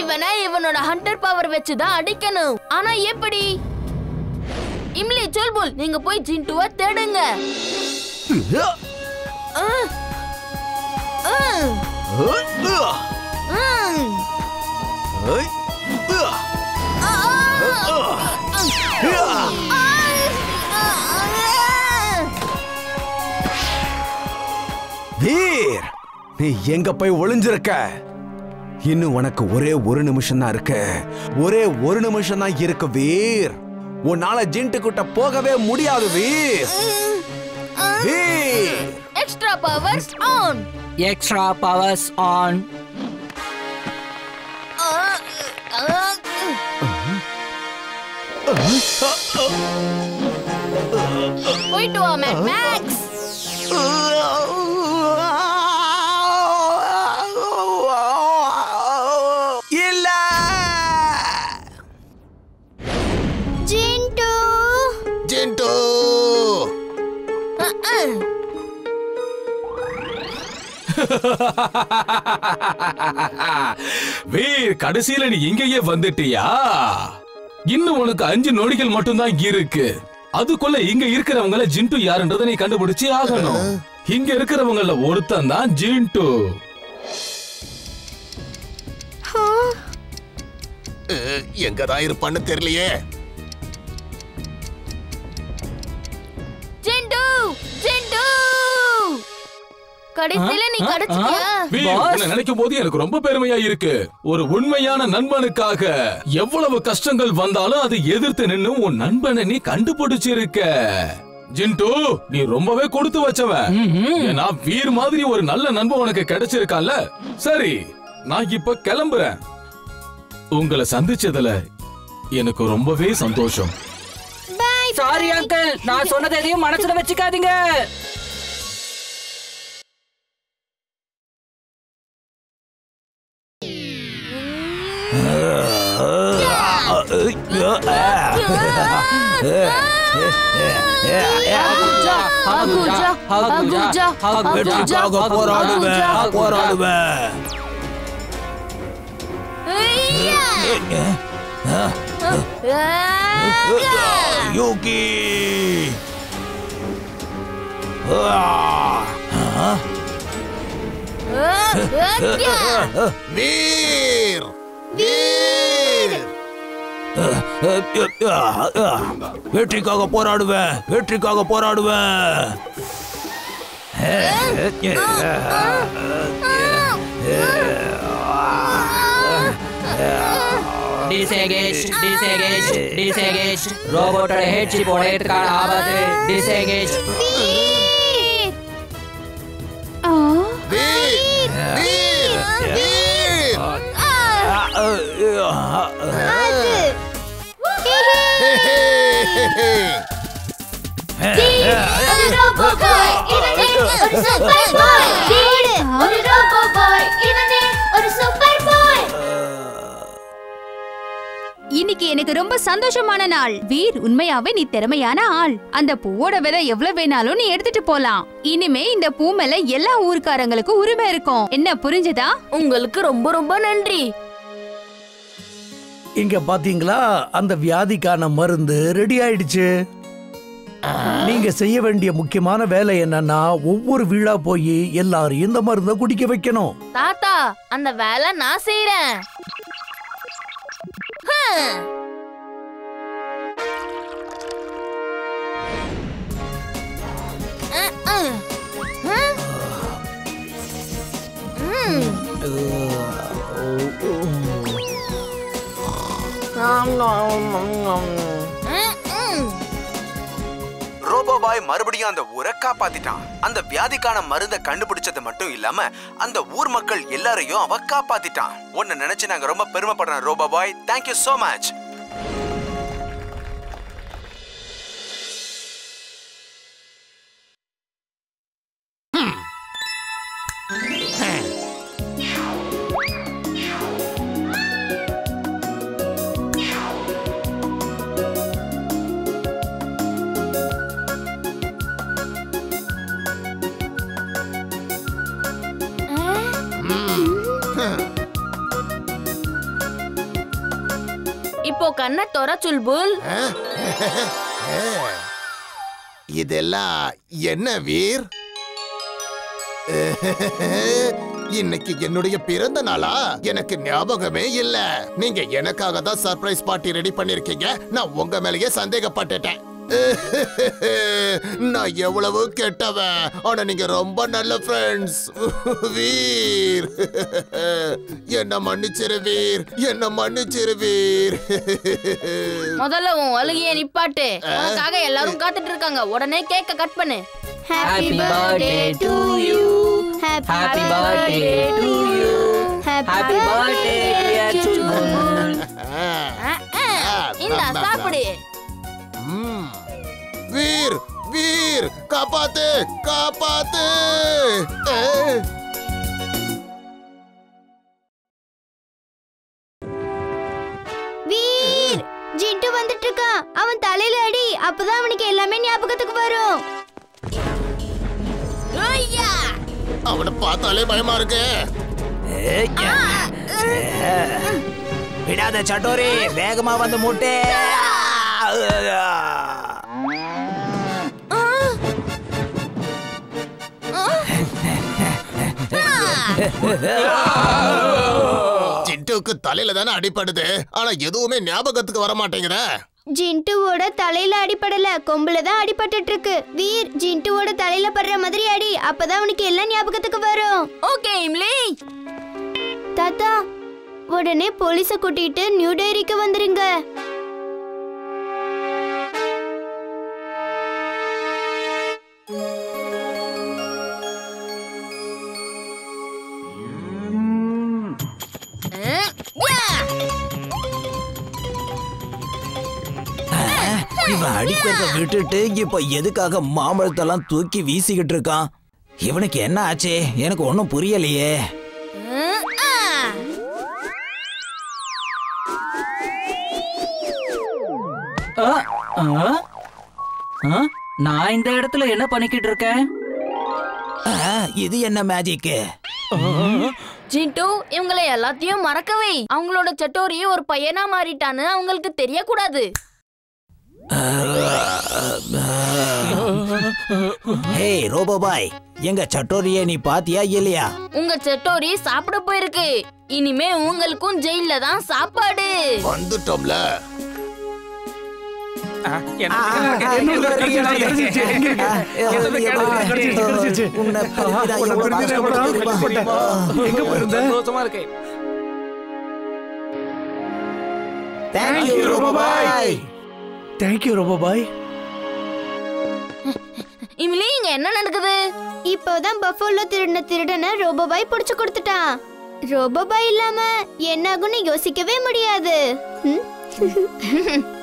இவனை இவனோட Hunter power வச்சு தான் அடிக்கணும் ஆனா எப்படி இம்லி சொல்புல் நீங்க போய் ஜின்டுவ தேடுங்க ஆ. ஆ. ம். ஆ. வீர் நீ எங்க போய் ஒளிஞ்சிருக்க இன்னும் உனக்கு ஒரே ஒரு நிமிஷம் தான் இருக்கு ஒரே ஒரு நிமிஷம் தான் இருக்கு வீர் உன்னால ஜின்ட்டு கிட்ட போகவே முடியாது Veer Veer extra powers on Extra powers on. போயிட்டு வா மேக் மேக்ஸ் இல்ல ஜின்டு ஜின்டோ வீர் கடைசியில நீ இங்கேயே வந்துட்டியா இன்னும் உனக்கு அஞ்சு நொடிகள் மட்டும்தான் இருக்கு அதுக்குள்ள இங்க இருக்கிறவங்கள ஜின்டு யாருன்றதை நீ கண்டுபிடிச்சு ஆகணும் இங்க இருக்கிறவங்கள ஒருத்தன் தான் ஜின்டு எங்கதான் இருப்பான்னு தெரியலையே ஜின்டு ஜின்டு கடைசியில நீ ஆ, ஆ, கிடைச்சிட்டியா வீர் Boss. உன்னை நினைக்கும் போது எனக்கு ரொம்ப பெருமையா இருக்கு ஒரு உண்மையான நண்பனுக்காக எவ்வளவு கஷ்டங்கள் வந்தாலும் அதை எதிர்த்து நின்னு உன் நண்பனை நீ கண்டுபிடிச்சிருக்க ஜின்டு நீ ரொம்பவே கொடுத்து வச்சவன் ஏன்னா வீர் மாதிரி ஒரு நல்ல நண்பன் உனக்கு கிடைச்சிருக்கான்ல சரி நான் இப்ப கிளம்புறேன் உங்களை சந்திச்சதுல எனக்கு ரொம்பவே சந்தோஷம் சாரி அங்கிள் நான் சொன்னது எதையும் மனசுல வச்சுக்காதீங்க அகுஜா அகுஜா அகுஜா அகுஜா போராடுவேன் போராடுவேன் யூகி வீர் வீர் வெற்றிக்காக போராடுவேன் வெற்றிக்காக போராடுவேன் டிசேகேஜ் டிசேகேஜ் டிசேகேஜ் ரோபோட்டோட ஹெட் சிப் உடையறதுக்கான ஆபத்து டிசேகேஜ் வீர் வீர் வீர் ஒரு ரோபோ பாய் இவனே ஒரு சூப்பர் பாய் வீடு ஒரு ரோபோ பாய் இவனே ஒரு சூப்பர் பாய் இன்னைக்கு எனக்கு ரொம்ப சந்தோஷமான நாள் வீர் உண்மையாவே நீ திறமையான ஆள் அந்த பூவோட விதை எவ்வளவு வேணாலும் நீ எடுத்துட்டு போலாம் இனிமே இந்த பூ மேல எல்லா ஊர்க்காரங்களுக்கும் உரிமை இருக்கும் என்ன புரிஞ்சுதா உங்களுக்கு ரொம்ப ரொம்ப நன்றி இங்க பாத்தீங்களா அந்த வியாதிக்கான மருந்து ரெடி ஆயிடுச்சு நீங்க செய்ய வேண்டிய முக்கியமான வேலை என்னன்னா ஒவ்வொரு வீழா போய் எல்லாரும் இந்த மருந்தை குடிக்க வைக்கணும் தாத்தா அந்த வேலை நான் செய்யறேன் ரோபோபாய் மறுபடியும் அந்த ஊரை காப்பாத்திட்டான் அந்த வியாதிக்கான மருந்தை கண்டுபிடிச்சது மட்டும் இல்லாம அந்த ஊர் மக்கள் எல்லாரையும் அவ காப்பாத்திட்டான் உன்னை நினைச்சு நாங்க ரொம்ப பெருமைப்படுறோம் ரோபோபாய் தேங்க்யூ so மச் இப்போ கண்ணை தொற சுல்புல் இதெல்லாம் என்ன வீர் இன்னைக்கு என்னுடைய பிறந்த நாளா எனக்கு ஞாபகமே இல்ல நீங்க எனக்காக தான் சர்ப்ரைஸ் பார்ட்டி ரெடி பண்ணிருக்கீங்க நான் உங்க மேலயே சந்தேகப்பட்டுட்டேன் நான் எவ்வளவு கெட்டவன் ஆனா நீங்க ரொம்ப நல்ல ஃப்ரெண்ட்ஸ் வீர் என்ன மன்னிச்சிரு வீர் என்ன மன்னிச்சிரு வீர் முதல்ல உன் அழுகிய நிப்பாட்டு உனக்காக எல்லாரும் காத்துட்டு இருக்காங்க உடனே கேக்க கட் பண்ணு Happy birthday to you. Happy, Happy birthday to you. Happy birthday, dear Chulbul. ஆ, ஆ, இந்தா சாப்பிடு ம். வீர் வீர் காப்பாத்து காப்பாத்து ஏ. வீர் ஜிட்டு வந்துட்டு இருக்கான் அவன் தலையில அடி அப்பதான் அவனுக்கு எல்லாமே ஞாபகத்துக்கு வரும் ஐயா! அவனை பார்த்தாலே பயமா இருக்கு விடாத சட்டோரி வேகமா வந்து முட்டே சிட்டுக்கு தலையில தானே அடிப்படுது ஆனா எதுவுமே ஞாபகத்துக்கு வர மாட்டேங்குதே ஜிண்டுவோட தலையில அடிபடல கொம்புல தான் அடிபட்டுட்டு இருக்கு வீர் ஜிண்டுவோட தலையில படுற மாதிரி அடி அப்பதான் அவனுக்கு எல்லாம் ஞாபகத்துக்கு வரும் ஓகே இம்லி தாத்தா உடனே போலீஸ கூட்டிட்டு நியூ டைரிக்கு வந்துருங்க ஆ, யா! இவன் அடிக்கிறத விட்டுட்டு இப்ப எதுக்காக மாம்பழத்தெல்லாம் தூக்கி வீசிக்கிட்டு இருக்கான் இவனுக்கு என்ன ஆச்சு எனக்கு ஒன்றும் புரியலையே ஆ, ஆ. ஆ, ஆ? ஆ? நான் இந்த இடத்துல என்ன பண்ணிக்கிட்டு இருக்கேன் ஆ, இது என்ன மேஜிக்கு ஜிண்டு இவங்களை எல்லாத்தையும் மறக்கவே அவங்களோட சட்டோரி ஒரு பையனா மாறிட்டான்னு அவங்களுக்கு தெரியக்கூடாது ஹே ரோபோ பாய் எங்க சட்டோரிய நீ பாத்தியா இல்லையா உங்க சட்டோரி சாப்பிட போயிருக்கு இனிமே உங்களுக்கும் ஜெயில தான் சாப்பாடு வந்துட்டோம்ல உன்னை பத்தி நான் எவ்வளவு கஷ்டப்பட்டு தெரியுமா? எங்க போயிருந்த சந்தோஷமா இருக்கேன் Thank you, robo boy thank you ரொம்ப பாய் இம்லி இங்க என்ன நடக்குது இப்போதான் பஃபோல திருடின திருடனை ரோபோபாய் புடிச்சு கொடுத்துட்டான் ரோபோபாய் இல்லாம என்ன ஆகும்னு யோசிக்கவே முடியாது ம்?